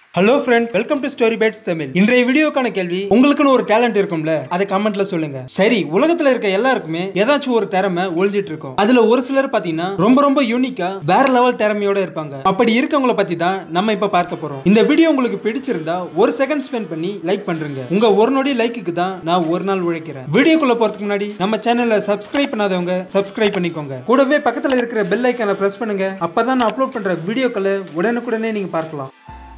Hello friends welcome to story bytes Tamil இன்றைய வீடியோக்கான கேள்வி உங்களுக்குன்னு ஒரு டேலண்ட் இருக்கும்ல அதை கமெண்ட்ல சொல்லுங்க சரி உலகத்துல இருக்க எல்லாருக்குமே ஏதாச்சும் ஒரு திறமை ஒளிஞ்சிட்டு இருக்கும் அதுல ஒரு சிலர் பாத்தீங்கன்னா ரொம்ப ரொம்ப யூனிக்கா வேற லெவல் திறமையோட இருப்பாங்க அப்படி இருக்கவங்கள பத்தி தான் நம்ம இப்ப பார்க்க போறோம் இந்த வீடியோ உங்களுக்கு பிடிச்சிருந்தா ஒரு செகண்ட் ஸ்பெண்ட் பண்ணி லைக் பண்றீங்க உங்க ஒரு நொடி லைக்குக்கு தான் நான் ஒரு நாள் உழைக்கிறேன் வீடியோக்குள்ள போறதுக்கு முன்னாடி நம்ம சேனலை சப்ஸ்கிரைப் பண்ணாதவங்க சப்ஸ்கிரைப் பண்ணிக்கோங்க கூடவே பக்கத்துல இருக்கிற பெல் ஐக்கானை பிரஸ் பண்ணுங்க அப்பதான் நான் அப்லோட் பண்ற வீடியோக்களை உடனுக்குடனே நீங்க பார்க்கலாம்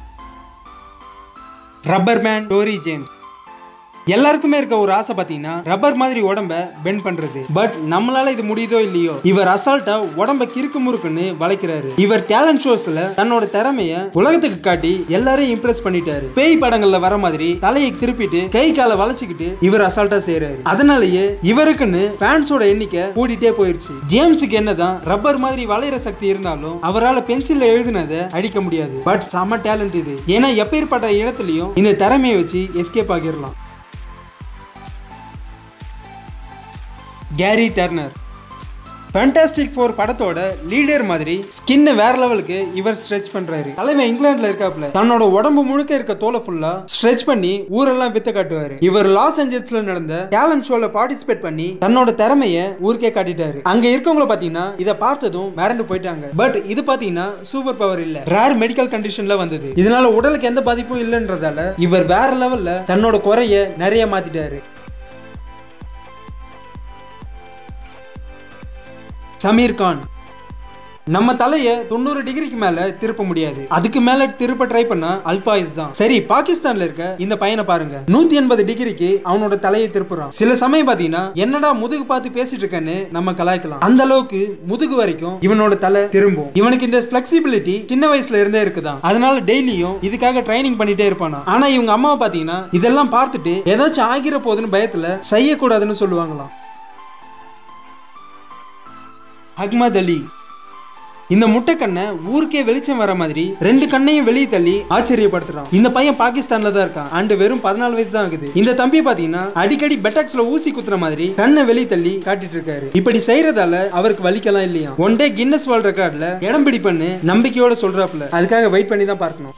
ரப்பர் மேன் டோரி ஜேம்ஸ் எல்லாருக்குமே இருக்க ஒரு ஆசை பாத்தீங்கன்னா ரப்பர் மாதிரி உடம்ப பெண்ட் பண்றது பட் நம்மளால இது முடியுதோ இல்லையோ இவர் அசால்ட்டா உடம்ப கிறுக்கு முறுக்குன்னு வளைக்கிறாரு இவர் டேலண்ட் ஷோஸ்ல தன்னோட திறமைய உலகத்துக்கு காட்டி எல்லாரையும் இம்ப்ரெஸ் பண்ணிட்டாரு பேய் படங்கள்ல வர மாதிரி தலையை திருப்பிட்டு கை காலை வளைச்சுக்கிட்டு இவர் அசால்ட்டா செய்யறாரு அதனாலயே இவருக்குன்னு ஃபேன்ஸோட எண்ணிக்கை கூட்டிட்டே போயிருச்சு ஜேம்ஸுக்கு என்னதான் ரப்பர் மாதிரி வளையிற சக்தி இருந்தாலும் அவரால் பென்சில்ல எழுதுனதை அடிக்க முடியாது பட் செம்ம டேலண்ட் இது ஏன்னா எப்பேற்பட்ட இடத்துலயும் இந்த திறமையை வச்சு எஸ்கேப் ஆகிடலாம் கேரி டர்னர் ஃபேண்டாஸ்டிக் ஃபோர் படத்தோட லீடர் மாதிரி ஸ்கின்னை வேற லெவலுக்கு இவர் ஸ்ட்ரெச் பண்றாரு தலைமை இங்கிலாந்துல இருக்காப்ல தன்னோட உடம்பு முழுக்க இருக்க தோலை ஃபுல்லா ஸ்ட்ரெச் பண்ணி ஊரெல்லாம் வித்த காட்டுவாரு இவர் லாஸ் ஏஞ்சல்ஸ்ல நடந்த டேலண்ட் ஷோல பார்ட்டிசிபேட் பண்ணி தன்னோட திறமைய ஊருக்கே காட்டிட்டாரு அங்க இருக்கவங்கள பாத்தீங்கன்னா இதை பார்த்ததும் மிரண்டு போயிட்டாங்க பட் இது பாத்தீங்கன்னா சூப்பர் பவர் இல்ல ரேர் மெடிக்கல் கண்டிஷன்ல வந்தது இதனால உடலுக்கு எந்த பாதிப்பும் இல்லைன்றதால இவர் வேற லெவல்ல தன்னோட குறைய நிறைய மாத்திட்டாரு சமீர் கான் நம்ம தலைய தொண்ணூறு டிகிரிக்கு மேல திருப்ப முடியாது அதுக்கு மேல திருப்ப ட்ரை பண்ணா அல்பாயிஸ் தான் சரி பாகிஸ்தான்ல இருக்க இந்த பையனை பாருங்க நூத்தி எண்பது டிகிரிக்கு அவனோட தலையை திருப்புறான் சில சமயம் பாத்தீங்கன்னா என்னடா முதுகு பார்த்து பேசிட்டு இருக்கேன்னு நம்ம கலாய்க்கலாம் அந்த அளவுக்கு முதுகு வரைக்கும் இவனோட தலை திரும்பும் இவனுக்கு இந்த பிளெக்சிபிலிட்டி சின்ன வயசுல இருந்தே இருக்குதான் அதனால டெய்லியும் இதுக்காக ட்ரைனிங் பண்ணிட்டே இருப்பானா ஆனா இவங்க அம்மாவை பாத்தீங்கன்னா இதெல்லாம் பார்த்துட்டு ஏதாச்சும் ஆகிற போதுன்னு பயத்துல செய்யக்கூடாதுன்னு சொல்லுவாங்களாம் அஹ்மத் அலி இந்த முட்டை கண்ணை ஊருக்கே வெளிச்சம் வர மாதிரி ரெண்டு கண்ணையும் வெளியே தள்ளி ஆச்சரியப்படுத்துறான் இந்த பையன் பாகிஸ்தான்ல தான் இருக்கான் அண்ட் வெறும் பதினாலு வயசு தான் ஆகுது இந்த தம்பி பாத்தீங்கன்னா அடிக்கடி பெட்டாக்ஸ்ல ஊசி குத்துற மாதிரி கண்ணை வெளியே தள்ளி காட்டிட்டு இருக்காரு இப்படி செய்யறதால அவருக்கு வலிக்கலாம் இல்லையா ஒன் டே கின்னஸ் வேர்ல்ட் ரெக்கார்ட்ல இடம் பிடிப்பன்னு நம்பிக்கையோட சொல்றாப்ல அதுக்காக வெயிட் பண்ணி தான் பார்க்கணும்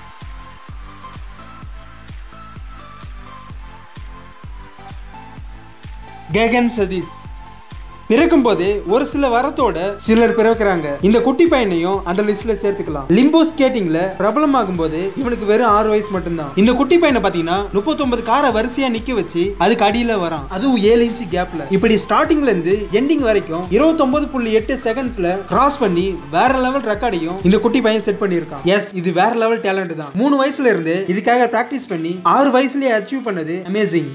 கேகன் சதீஷ் பிறக்கும் போதே ஒரு சில வரத்தோட சிலர் பிறக்கிறாங்க இந்த குட்டி பையனையும் அந்த லிஸ்ட்ல சேர்த்துக்கலாம் லிம்போ ஸ்கேட்டிங்ல பிரபலமாகும் போது இவனுக்கு வெறும் ஆறு வயசு மட்டும்தான் இந்த குட்டி பையனை பாத்தீங்கன்னா முப்பத்தொன்பது காரை வரிசையா நிக்க வச்சு அதுக்கு அடியில வரான் அதுவும் ஏழு இன்ச்சு கேப்ல இப்படி ஸ்டார்டிங்ல இருந்து எண்டிங் வரைக்கும் இருபத்தொன்பது புள்ளி எட்டு செகண்ட்ஸ்ல கிராஸ் பண்ணி வேற லெவல் ரெக்கார்டையும் இந்த குட்டி பையன் செட் பண்ணியிருக்கான் எஸ் இது வேற லெவல் டேலண்ட் தான் மூணு வயசுல இருந்து இதுக்காக பிராக்டிஸ் பண்ணி ஆறு வயசுலயே அச்சீவ் பண்ணது அமேசிங்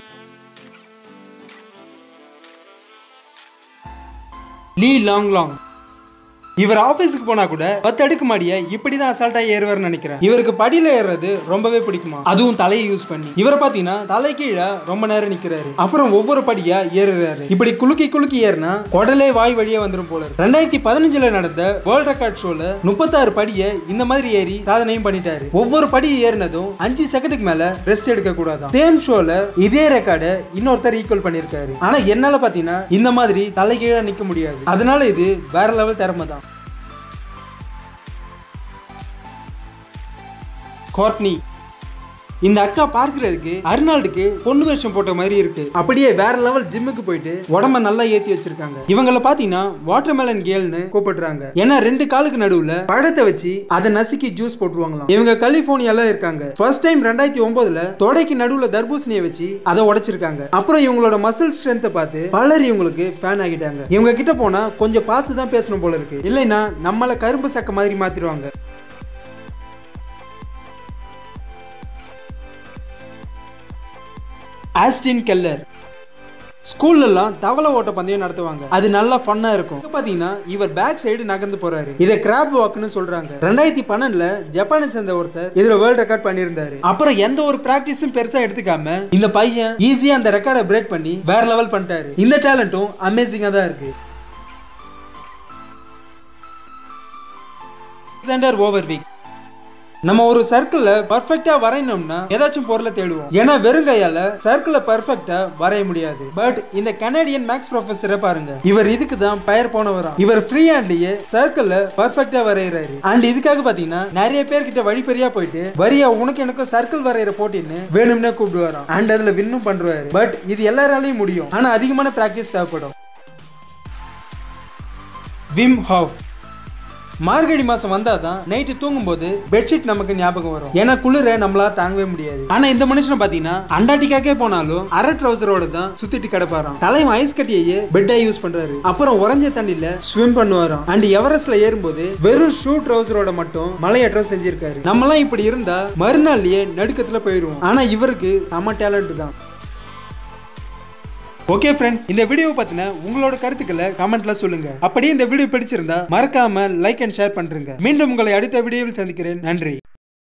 லீ லாங் லாங் இவர் ஆபீஸுக்கு போனா கூட பத்து அடுக்கு மாடிய இப்படிதான் அசால்ட்டா ஏறுவார்னு நினைக்கிறேன் இவருக்கு படியில ஏறுறது ரொம்பவே பிடிக்குமா அதுவும் தலையை யூஸ் பண்ணி இவரை பாத்தீங்கன்னா தலை கீழே ரொம்ப நேரம் நிக்கிறாரு அப்புறம் ஒவ்வொரு படியா ஏறுறாரு இப்படி குலுக்கி குலுக்கி ஏறினா உடலே வாய் வழியா வந்துரும் போல இருக்கு. ரெண்டாயிரத்தி பதினஞ்சுல நடந்த வேர்ல்ட் ரெக்கார்ட் ஷோல முப்பத்தாறு படியை இந்த மாதிரி ஏறி சாதனையும் பண்ணிட்டாரு ஒவ்வொரு படி ஏறினதும் அஞ்சு செகண்டுக்கு மேல ரெஸ்ட் எடுக்க கூடாது சேம் ஷோல இதே ரெக்கார்டை இன்னொருத்தர் ஈக்குவல் பண்ணிருக்காரு ஆனா என்னால பாத்தீங்கன்னா இந்த மாதிரி தலைகீழா நிக்க முடியாது அதனால இது வேற லெவல் திறமை தான் கோர்ட்னி இந்த அக்கா பார்க்கிறதுக்கு அர்னால்டுக்கு பொண்ணு வேஷம் போட்ட மாதிரி இருக்கு அப்படியே வேற லெவல் ஜிம்முக்கு போயிட்டு உடம்ப நல்லா ஏத்தி வச்சிருக்காங்க இவங்கள பாத்தீங்கன்னா வாட்டர்மெலன் கேல்னு கூப்பிடுறாங்க ஏன்னா ரெண்டு காலுக்கு நடுவுல பழத்தை வச்சு அதை நசுக்கி ஜூஸ் போட்டுருவாங்களாம் இவங்க கலிபோர்னியால இருக்காங்க ஃபர்ஸ்ட் டைம் ரெண்டாயிரத்தி ஒன்பதுல தொடைக்கு நடுவுல தர்பூசணியை வச்சு அதை உடைச்சிருக்காங்க அப்புறம் இவங்களோட மசில் ஸ்ட்ரென்த்தை பார்த்து பலர் இவங்களுக்கு ஃபேன் ஆகிட்டாங்க இவங்க கிட்ட போனா கொஞ்சம் பார்த்து தான் பேசணும் போல இருக்கு இல்லைன்னா நம்மள கரும்பு சக்க மாதிரி மாத்திடுவாங்க ஆஸ்டின் கெல்லர் ஸ்கூல்லலாம் தவளை ஓட்ட பந்தயம் நடத்துவாங்க அது நல்லா ஃபன்னா இருக்கும் இங்க பாத்தீங்கன்னா இவர் பேக் சைடு நகர்ந்து போறாரு இதை கிராப் வாக்னு சொல்றாங்க ரெண்டாயிரத்தி பன்னெண்டுல ஜப்பானை சேர்ந்த ஒருத்தர் இதுல வேர்ல்ட் ரெக்கார்ட் பண்ணியிருந்தாரு அப்புறம் எந்த ஒரு பிராக்டிஸும் பெருசா எடுத்துக்காம இந்த பையன் ஈஸியா அந்த ரெக்கார்டை பிரேக் பண்ணி வேற லெவல் பண்ணிட்டாரு இந்த டேலண்ட்டும் அமேசிங்கா தான் இருக்கு அலெக்சாண்டர் ஓவர்விக் நம்ம ஒரு சர்க்கிள்ல பர்ஃபெக்டா வரையணும்னா ஏதாச்சும் பொருளை தேடுவோம் ஏன்னா வெறும் கையால சர்க்கிளை பர்ஃபெக்டா வரைய முடியாது பட் இந்த கனடியன் மேக்ஸ் ப்ரொஃபஸரை பாருங்க இவர் இதுக்கு தான் பெயர் போனவரா இவர் ஃப்ரீ ஹேண்ட்லயே சர்க்கிள்ல பர்ஃபெக்டா வரையறாரு அண்ட் இதுக்காக பாத்தீங்கன்னா நிறைய பேர்கிட்ட வழிப்பறியா போயிட்டு வரியா உனக்கு எனக்கும் சர்க்கிள் வரைகிற போட்டின்னு வேணும்னே கூப்பிடுவாராம் அண்ட் அதுல வின்னும் பண்றாரு பட் இது எல்லாராலையும் முடியும் ஆனா அதிகமான பிராக்டிஸ் தேவைப்படும் விம் ஹாஃப் மார்கழி மாசம் வந்தாதான் நைட்டு தூங்கும்போது பெட்ஷீட் நமக்கு ஞாபகம் வரும் ஏன்னா குளிர நம்மளால தாங்கவே முடியாது ஆனா இந்த மனுஷனை பாத்தீங்கன்னா அண்டார்டிகாக்கே போனாலும் அரை ட்ரௌசரோட தான் சுத்திட்டு கிடப்பாராம் தலைவன் ஐஸ் கட்டியையே பெட்டா யூஸ் பண்றாரு அப்புறம் உறைஞ்ச தண்ணில ஸ்விம் பண்ணுவாராம் அண்ட் எவரெஸ்ட்ல ஏறும்போது வெறும் ஷூ ட்ரௌசரோட மட்டும் மலையேற்றம் செஞ்சிருக்காரு நம்மலாம் இப்படி இருந்தா மறுநாள்லயே நடுக்கத்துல போயிருவோம் ஆனா இவருக்கு செம டேலண்ட் தான் ஓகே ஃப்ரெண்ட்ஸ் இந்த வீடியோ பத்தின உங்களோட கருத்துக்களை கமெண்ட்ல சொல்லுங்க அப்படியே இந்த வீடியோ பிடிச்சிருந்தா மறக்காம லைக் அண்ட் ஷேர் பண்றீங்க மீண்டும் உங்களை அடுத்த வீடியோவில் சந்திக்கிறேன் நன்றி